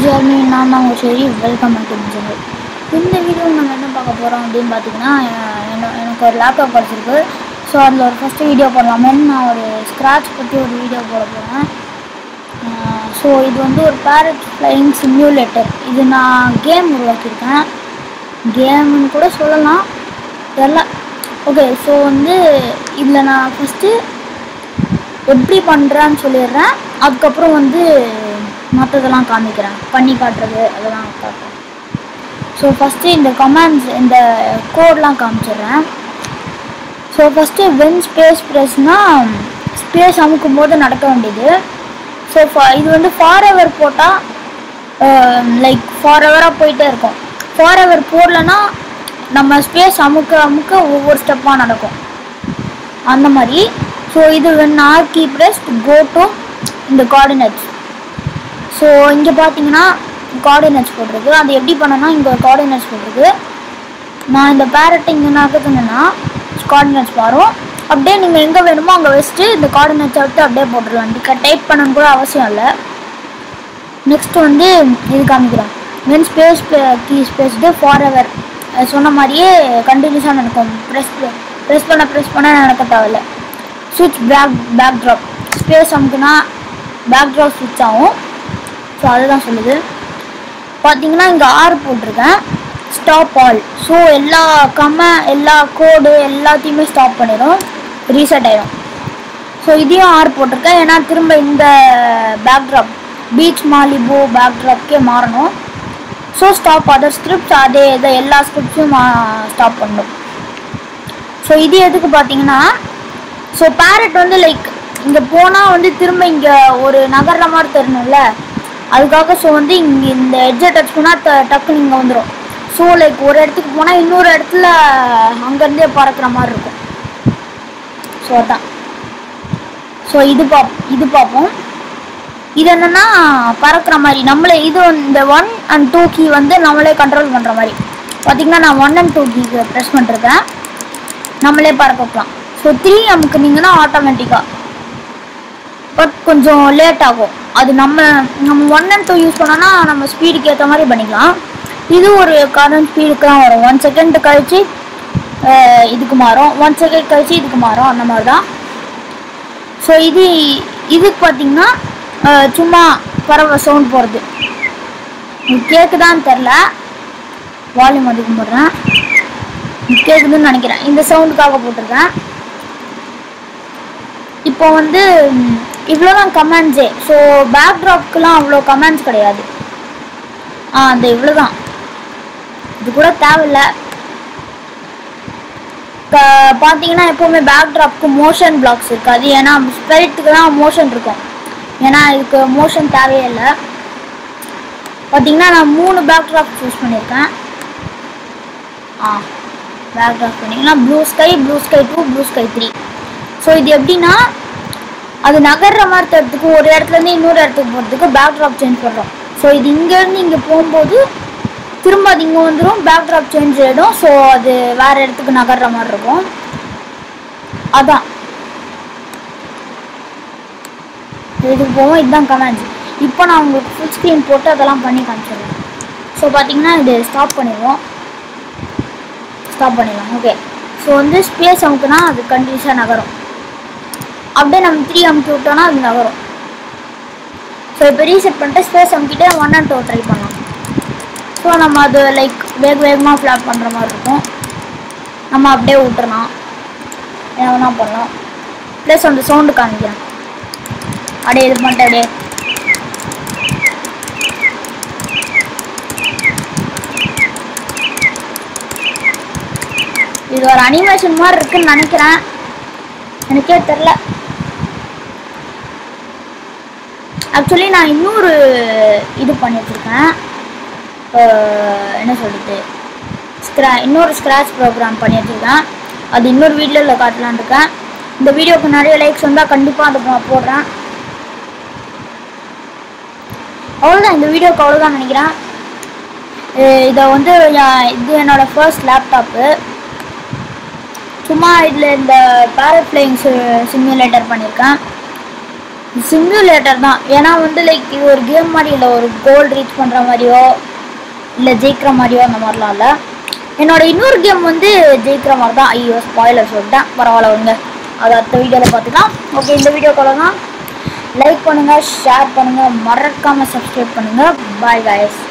Jeremy நான் தான் உங்கள் சரி வெல்கம் பேக் டு சேனல் இந்த வீடியோ நம்ம என்ன பார்க்க போகிறோம் அப்படின்னு பார்த்தீங்கன்னா அஹ், என்ன- எனக்கு ஒரு லேப்டாப் கிடச்சிருக்கு ஸோ அதில் ஒரு ஃபஸ்ட்டு வீடியோ போடலாமேன்னு நான் ஒரு ஸ்க்ராட்ச் பற்றி ஒரு வீடியோ போட போகிறேன் ஸோ இது வந்து ஒரு பேரட் ஃப்ளைங் சிம்யூலேட்டர் இது நான் கேம் உருவாக்கியிருக்கேன் கேம்னு கூட சொல்லலாம் தெரில ஓகே ஸோ வந்து இதில் நான் ஃபஸ்ட்டு எப்படி பண்ணுறேன்னு சொல்லிடுறேன் அதுக்கப்புறம் வந்து மற்றதெல்லாம் காமிக்கிறேன் பண்ணி காட்டுறது அதெல்லாம் காட்டுறேன் ஸோ ஃபஸ்ட்டு இந்த கமாண்ட்ஸ் இந்த கோட்லாம் காமிச்சிடுறேன் ஸோ ஃபஸ்ட்டு வென் ஸ்பேஸ் ப்ரெஸ்னால் ஸ்பேஸ் அமுக்கும் போது நடக்க வேண்டியது ஸோ இது வந்து ஃபார் எவர் போட்டால் லைக் ஃபார் எவராக போயிட்டே இருக்கும் ஃபார் எவர் போடலன்னா நம்ம ஸ்பேஸ் அமுக்க அமுக்க ஒவ்வொரு ஸ்டெப்பாக நடக்கும் அந்த மாதிரி ஸோ இது when R key press go to இந்த கோஆர்டினேட்ஸ் ஸோ இங்கே பார்த்தீங்கன்னா கோஆர்டினேட்ஸ் போட்டிருக்கு அது எப்படி பண்ணனா இங்கே கோஆர்டினேட்ஸ் போட்டிருக்கு நான் இந்த பேரட்டை இங்கே நகர்த்துனேன்னா கோஆர்டினேட்ஸ் வரும் அப்படியே நீங்கள் எங்கே வேணுமோ அங்கே வச்சுட்டு இந்த கோஆர்டினேட்ஸை விட்டு அப்படியே போட்டுடலாம் இதுக்கு டைப் பண்ணணும்னு கூட அவசியம் இல்லை நெக்ஸ்ட் வந்து இது காமிக்கிறேன் when space key spaced forever சொன்ன மாதிரியே கண்டினியூஸாக நடக்கும் ப்ரெஸ் ப்ரெஸ் பண்ண ப்ரெஸ் பண்ண நடக்க தேவையில்ல சுவிட்ச் பேக் பேக் ட்ராப் ஸ்பேஸ் அமுக்குனா பேக் ட்ராப் சுவிட்ச் ஆகும் ஸோ அதுதான் சொல்லுது பார்த்தீங்கன்னா இங்கே ஆர் போட்டிருக்கேன் ஸ்டாப் ஆல் ஸோ எல்லா கம எல்லா கோடு எல்லாத்தையுமே ஸ்டாப் பண்ணிடும் ரீசெட் ஆயிடும் ஸோ இதையும் ஆர் போட்டிருக்கேன் ஏன்னா திரும்ப இந்த பேக்ட்ராப் பீச் மாலிபோ பேக்ட்ராப்கே மாறணும் ஸோ ஸ்டாப் அதர் ஸ்கிரிப்ட்ஸ் அதே இதை எல்லா ஸ்கிரிப்ட்ஸும் ஸ்டாப் பண்ணும் ஸோ இது எதுக்கு பார்த்தீங்கன்னா ஸோ பேரட் வந்து லைக் இங்கே போனால் வந்து திரும்ப இங்கே ஒரு நகர்ற மாதிரி தெரியணும்ல அதுக்காக ஸோ வந்து இங்கே இந்த எட்ஜை டச் பண்ணால் ட டக்குன்னு இங்கே வந்துடும் ஸோ லைக் ஒரு இடத்துக்கு போனால் இன்னொரு இடத்துல அங்கேருந்தே பறக்கிற மாதிரி இருக்கும் ஸோ அதான் ஸோ இது பாப் இது பார்ப்போம் இது என்னன்னா பறக்கிற மாதிரி நம்மளே இது வந்து- இந்த ஒன் அண்ட் டூ கீ வந்து நம்மளே கண்ட்ரோல் பண்ணுற மாதிரி பார்த்தீங்கன்னா நான் ஒன் அண்ட் டூ கீக்கு ப்ரெஸ் பண்ணிருக்கேன் நம்மளே பறக்க வைக்கலாம் ஸோ த்ரீ அமுக்குனீங்கன்னா ஆட்டோமேட்டிக்காக பட் கொஞ்சம் லேட் ஆகும் அது நம்ம நம்ம ஒன் அண்ட் டூ யூஸ் பண்ணோன்னா நம்ம ஸ்பீடுக்கு ஏற்ற மாதிரி பண்ணிக்கலாம் இது ஒரு கரண்ட் ஸ்பீடுக்கு தான் வரும் ஒன் செகண்ட் கழிச்சு அஹ், இதுக்கு மாறும் ஒன் செகண்ட் கழிச்சு இதுக்கு மாறும் அந்த மாதிரி தான் ஸோ இது இதுக்கு பார்த்தீங்கன்னா அஹ், சும்மா பறவை சவுண்ட் போகிறது கேட்குதான்னு தெரில வால்யூம் அதிகம் போடுறேன் கேட்குதுன்னு நினைக்கிறேன் இந்த சவுண்டுக்காக போட்டிருக்கேன் இப்போ வந்து ம், இவ்வளோதான் கமெண்ட்ஸே ஸோ பேக்ட்ராப்க்குலாம் அவ்வளோ கமெண்ட்ஸ் கிடையாது ஆ அந்த இவ்வளோதான் இது கூட தேவையில்ல க- பார்த்தீங்கன்னா எப்போவுமே பேக்ட்ராப்க்கு மோஷன் பிளாக்ஸ் இருக்காது ஏன்னா ஸ்பெரிட்டுக்கு தான் மோஷன் இருக்கும் ஏன்னா இதுக்கு மோஷன் தேவையே இல்லை பார்த்தீங்கன்னா நான் மூணு பேக்ட்ராப் சூஸ் பண்ணியிருக்கேன் ஆ பேக்ட்ராப் பண்ணிங்கன்னா blue sky blue sky two blue sky three so இது எப்படின்னா அது நகர்ற மாதிரி தரத்துக்கு ஒரு இடத்துலேருந்து இன்னொரு இடத்துக்கு போகிறதுக்கு பேக்ட்ராப் சேஞ்ச் பண்ணுறோம் ஸோ இது இங்கேருந்து இங்கே போகும்போது திரும்ப அது இங்கே வந்துடும் பேக்ட்ராப் சேஞ்ச் ஆகிடும் ஸோ அது வேறு இடத்துக்கு நகர்ற மாதிரி இருக்கும் அதான் இதுக்கு போவோம் இதுதான் கமெண்ட்ஸ் இப்போ நான் உங்களுக்கு ஃபுல் ஸ்க்ரீன் போட்டு அதெல்லாம் பண்ணி காமிச்சிடுறேன் ஸோ பார்த்தீங்கன்னா இது ஸ்டாப் பண்ணிடுவோம் ஸ்டாப் பண்ணிடலாம் ஓகே ஸோ வந்து ஸ்பேஸ் அமுக்குனா அது கண்டினியூஸாக நகரும் அப்படியே நம்ம த்ரீ அமுக்கி விட்டோம்னா அது நகரும் ஸோ இப்போ ரீசெட் பண்ணிட்டு ஸ்பேஸ் அமுக்கிட்டே ஒன் அண்ட் டூ ட்ரை பண்ணலாம் ஸோ நம்ம அது லைக் வேக வேகமாக ஃப்ளாப் பண்ணுற மாதிரி இருக்கும் நம்ம அப்படியே விட்டுறலாம் என்ன வேணா பண்ணலாம் ப்ளஸ் அந்த சவுண்டு காமிக்கிறேன் அப்படியே இது பண்ணிட்டு அப்படியே இது ஒரு அனிமேஷன் மாதிரி இருக்குன்னு நினைக்கிறேன் எனக்கே தெரில ஆக்சுவலி நான் இன்னொரு இது பண்ணி வச்சிருக்கேன் அஹ் என்ன சொல்றது ஸ்க்ரா இன்னொரு ஸ்க்ராட்ச் ப்ரோக்ராம் பண்ணி வச்சிருக்கேன் அது இன்னொரு வீடியோவில் காட்டலான்னு இருக்கேன் இந்த வீடியோக்கு நிறைய லைக்ஸ் வந்தால் கண்டிப்பாக அதை நான் போடுறேன் அவ்வளோதான் இந்த வீடியோக்கு அவ்வளோதான் நினைக்கிறேன் அஹ் இதை வந்து என் இது என்னோட ஃபர்ஸ்ட் லேப்டாப்பு சும்மா இதில் இந்த பேரட் ஃப்ளைங் சிமுலேட்டர் பண்ணியிருக்கேன் சிம்யூலேட்டர் தான் ஏன்னா வந்து லைக் இது ஒரு கேம் மாதிரி இல்லை ஒரு கோல் ரீச் பண்ணுற மாதிரியோ இல்லை ஜெயிக்கிற மாதிரியோ அந்த மாதிரிலாம் இல்லை என்னோட இன்னொரு கேம் வந்து ஜெயிக்கிற மாதிரி தான் ஐயோ ஸ்பாயிலர் சொல்லிட்டேன் பரவாயில்ல வந்து அதை அடுத்த வீடியோவில் பார்த்துக்கலாம் ஓகே இந்த வீடியோக்குள்ள தான் லைக் பண்ணுங்கள் ஷேர் பண்ணுங்கள் மறக்காமல் சப்ஸ்கிரைப் பண்ணுங்கள் பாய் guys